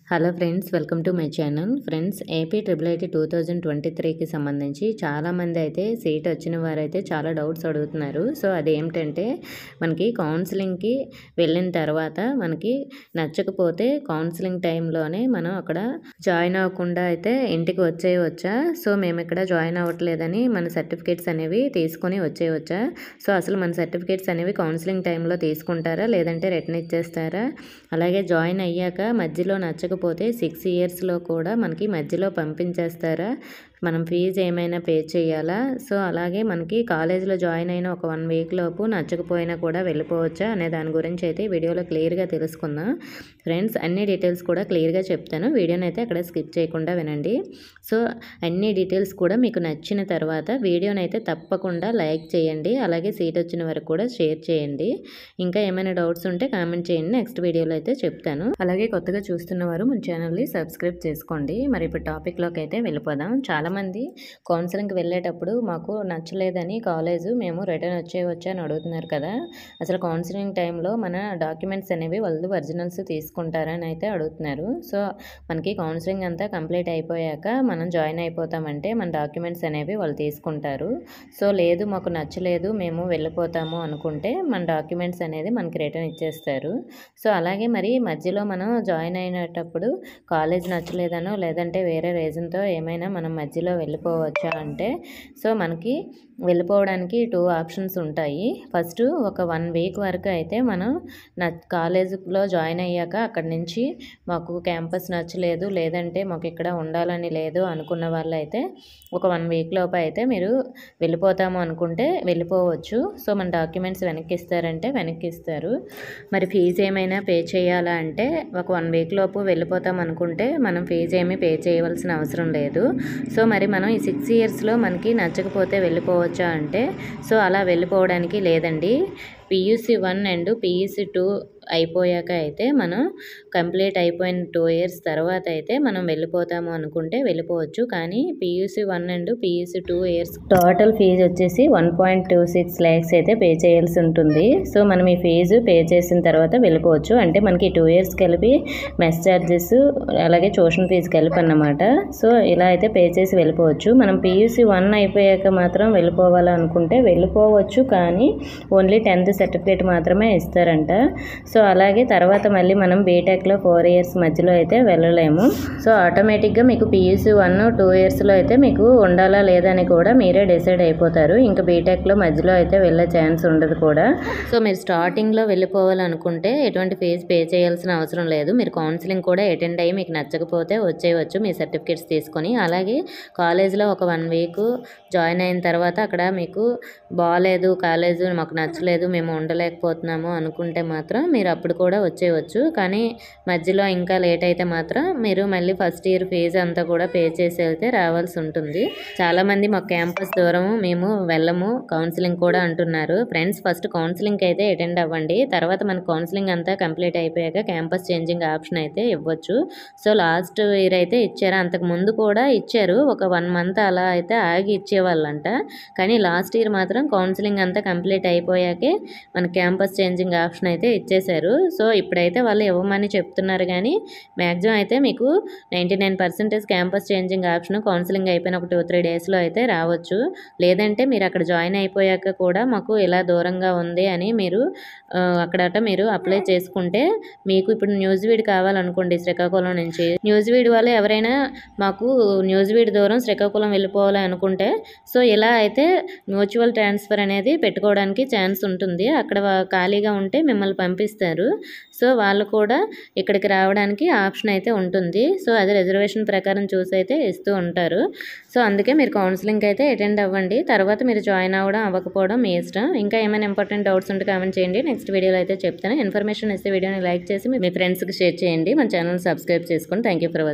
hello friends welcome to my channel friends AP triple IT two thousand twenty త్రీకి సంబంధించి చాలామంది అయితే seat వచ్చిన వారైతే చాలా డౌట్స్ అడుగుతున్నారు సో అదేమిటంటే మనకి కౌన్సిలింగ్కి వెళ్ళిన తర్వాత మనకి నచ్చకపోతే కౌన్సిలింగ్ టైంలోనే మనం అక్కడ జాయిన్ అవ్వకుండా అయితే ఇంటికి వచ్చేయవచ్చా సో మేము ఇక్కడ జాయిన్ అవ్వట్లేదని మన సర్టిఫికేట్స్ అనేవి తీసుకొని వచ్చేయవచ్చా సో అసలు మన సర్టిఫికేట్స్ అనేవి కౌన్సిలింగ్ టైంలో తీసుకుంటారా లేదంటే రిటర్న్ ఇచ్చేస్తారా అలాగే జాయిన్ అయ్యాక మధ్యలో నచ్చకపోతే సిక్స్ ఇయర్స్లో కూడా మనకి మధ్యలో పంపించేస్తారా మనం ఫీజు ఏమైనా పే చేయాలా సో అలాగే మనకి కాలేజీలో జాయిన్ అయిన ఒక వన్ వీక్ లోపు నచ్చకపోయినా కూడా వెళ్ళిపోవచ్చా అనే దాని గురించి అయితే ఈ వీడియోలో క్లియర్గా తెలుసుకుందాం ఫ్రెండ్స్ అన్ని డీటెయిల్స్ కూడా క్లియర్గా చెప్తాను వీడియోని అయితే అక్కడ స్కిప్ చేయకుండా వినండి సో అన్ని డీటెయిల్స్ కూడా మీకు నచ్చిన తర్వాత వీడియోని అయితే తప్పకుండా లైక్ చేయండి అలాగే సీట్ వచ్చిన వరకు కూడా షేర్ చేయండి ఇంకా ఏమైనా డౌట్స్ ఉంటే కామెంట్ చేయండి నెక్స్ట్ వీడియోలో అయితే చెప్తాను అలాగే కొత్తగా చూస్తున్న వారు మన ఛానల్ని సబ్స్క్రైబ్ చేసుకోండి మరి ఇప్పుడు టాపిక్లోకి అయితే వెళ్ళిపోదాం చాలామంది కౌన్సిలింగ్కి వెళ్ళేటప్పుడు మాకు నచ్చలేదని కాలేజు మేము రిటర్న్ వచ్చేయవచ్చా అని అడుగుతున్నారు కదా అసలు కౌన్సిలింగ్ టైంలో మన డాక్యుమెంట్స్ అనేవి వాళ్ళు ఒరిజినల్స్ తీసుకుంటారని అయితే అడుగుతున్నారు సో మనకి కౌన్సిలింగ్ అంతా కంప్లీట్ అయిపోయాక మనం జాయిన్ అయిపోతామంటే మన డాక్యుమెంట్స్ అనేవి వాళ్ళు తీసుకుంటారు సో లేదు మాకు నచ్చలేదు మేము వెళ్ళిపోతాము అనుకుంటే మన డాక్యుమెంట్స్ అనేది మనకి రిటర్న్ ఇచ్చేస్తారు సో అలాగే మరి మధ్యలో మనం జాయిన్ అయినప్పుడు కాలేజ్ నచ్చలేదనో లేదంటే వేరే రీజన్తో ఏమైనా మనం మధ్యలో వెళ్ళిపోవచ్చా అంటే సో మనకి వెళ్ళిపోవడానికి టూ ఆప్షన్స్ ఉంటాయి ఫస్ట్ ఒక వన్ వీక్ వరకు అయితే మనం నా కాలేజీలో జాయిన్ అయ్యాక అక్కడి నుంచి మాకు క్యాంపస్ నచ్చలేదు లేదంటే మాకు ఇక్కడ ఉండాలని లేదు అనుకున్న వాళ్ళు అయితే ఒక వన్ వీక్ లోపు అయితే మీరు వెళ్ళిపోతాము అనుకుంటే వెళ్ళిపోవచ్చు సో మన డాక్యుమెంట్స్ వెనక్కి ఇస్తారంటే వెనక్కి ఇస్తారు మరి ఫీజు ఏమైనా పే చేయాలా అంటే ఒక వన్ వీక్ లోపు వెళ్ళిపోతాం అనుకుంటే మనం ఫీజు ఏమీ పే చేయవలసిన అవసరం లేదు సో మరి మనం ఈ సిక్స్ ఇయర్స్లో మనకి నచ్చకపోతే వెళ్ళిపోవచ్చా అంటే సో అలా వెళ్ళిపోవడానికి లేదండి PUC one and PUC two అయిపోయాక అయితే మనం కంప్లీట్ అయిపోయిన టూ ఇయర్స్ తర్వాత అయితే మనం వెళ్ళిపోతాము అనుకుంటే వెళ్ళిపోవచ్చు కానీ PUC one and PUC two years total fees వచ్చేసి one point two six lakhs అయితే పే చేయాల్సి ఉంటుంది సో మనం ఈ ఫీజు పే చేసిన తర్వాత వెళ్ళిపోవచ్చు అంటే మనకి టూ ఇయర్స్ కలిపి మెస్ ఛార్జెస్ అలాగే ట్యూషన్ ఫీజు కలిపి అన్నమాట సో ఇలా అయితే పే చేసి వెళ్ళిపోవచ్చు మనం పియూసి వన్ అయిపోయాక మాత్రం వెళ్ళిపోవాలనుకుంటే వెళ్ళిపోవచ్చు కానీ ఓన్లీ టెన్త్ సర్టిఫికేట్ మాత్రమే ఇస్తారంట సో అలాగే తర్వాత మళ్ళీ మనం బీటెక్లో ఫోర్ ఇయర్స్ మధ్యలో అయితే వెళ్ళలేము సో ఆటోమేటిక్గా మీకు పియూసీ వన్ టూ ఇయర్స్లో అయితే మీకు ఉండాలా లేదా అని కూడా మీరే డిసైడ్ అయిపోతారు ఇంకా బీటెక్లో మధ్యలో అయితే వెళ్ళే ఛాన్స్ ఉండదు కూడా సో మీరు స్టార్టింగ్లో వెళ్ళిపోవాలనుకుంటే ఎటువంటి ఫీజు పే చేయాల్సిన అవసరం లేదు మీరు కౌన్సిలింగ్ కూడా అటెండ్ అయ్యి మీకు నచ్చకపోతే వచ్చేయవచ్చు మీ సర్టిఫికేట్స్ తీసుకొని అలాగే కాలేజ్లో ఒక వన్ వీక్ జాయిన్ అయిన తర్వాత అక్కడ మీకు బాగాలేదు కాలేజు మాకు నచ్చలేదు మేము ఉండలేకపోతున్నాము అనుకుంటే మాత్రం మీరు అప్పుడు కూడా వచ్చేయవచ్చు కానీ మధ్యలో ఇంకా లేట్ అయితే మాత్రం మీరు మళ్ళీ ఫస్ట్ ఇయర్ ఫీజు అంతా కూడా పే చేసి వెళ్తే రావాల్సి ఉంటుంది చాలామంది మా క్యాంపస్ దూరం మేము వెళ్ళము కౌన్సిలింగ్ కూడా అంటున్నారు ఫ్రెండ్స్ ఫస్ట్ కౌన్సిలింగ్కి అయితే అటెండ్ అవ్వండి తర్వాత మన కౌన్సిలింగ్ అంతా కంప్లీట్ అయిపోయాక క్యాంపస్ చేంజింగ్ ఆప్షన్ అయితే ఇవ్వచ్చు సో లాస్ట్ ఇయర్ అయితే ఇచ్చారు అంతకు ముందు కూడా ఇచ్చారు ఒక వన్ మంత్ అలా అయితే ఆగి ఇచ్చేవాళ్ళంట కానీ లాస్ట్ ఇయర్ మాత్రం కౌన్సిలింగ్ అంతా కంప్లీట్ అయిపోయాకే మన క్యాంపస్ చేంజింగ్ ఆప్షన్ అయితే ఇచ్చేశారు సో ఇప్పుడైతే వాళ్ళు ఇవ్వమని చెప్తున్నారు కానీ మ్యాక్సిమం అయితే మీకు ninety nine percentage campus changing option counselling అయిపోయిన ఒక టూ త్రీ డేస్లో అయితే రావచ్చు లేదంటే మీరు అక్కడ జాయిన్ అయిపోయాక కూడా మాకు ఇలా దూరంగా ఉంది అని మీరు ఆ, అక్కడట మీరు అప్లై చేసుకుంటే మీకు ఇప్పుడు న్యూస్ వీడ్ కావాలనుకోండి శ్రీకాకుళం నుంచి న్యూస్ వీడ్ వాళ్ళు ఎవరైనా మాకు న్యూస్ వీడ్ దూరం శ్రీకాకుళం వెళ్ళిపోవాలి అనుకుంటే సో ఇలా అయితే మ్యూచువల్ ట్రాన్స్ఫర్ అనేది పెట్టుకోవడానికి ఛాన్స్ ఉంటుంది అక్కడ వా- ఖాళీగా ఉంటే మిమ్మల్ని పంపిస్తారు సో వాళ్ళు కూడా ఇక్కడికి రావడానికి ఆప్షన్ అయితే ఉంటుంది సో అది రిజర్వేషన్ ప్రకారం చూసి అయితే ఇస్తూ ఉంటారు సో అందుకే మీరు కౌన్సిలింగ్కి అయితే అటెండ్ అవ్వండి తర్వాత మీరు జాయిన్ అవ్వడం అవ్వకపోవడం మీ ఇష్టం ఇంకా ఏమైనా ఇంపార్టెంట్ డౌట్స్ ఉంటే కామెంట్ చేయండి నెక్స్ట్ వీడియోలో అయితే చెప్తాను ఇన్ఫర్మేషన్ ఇస్తే వీడియోని లైక్ చేసి మీ ఫ్రెండ్స్కి షేర్ చేయండి మన ఛానల్ సబ్స్క్రైబ్ చేసుకోండి థ్యాంక్ యూ ఫర్ వాచింగ్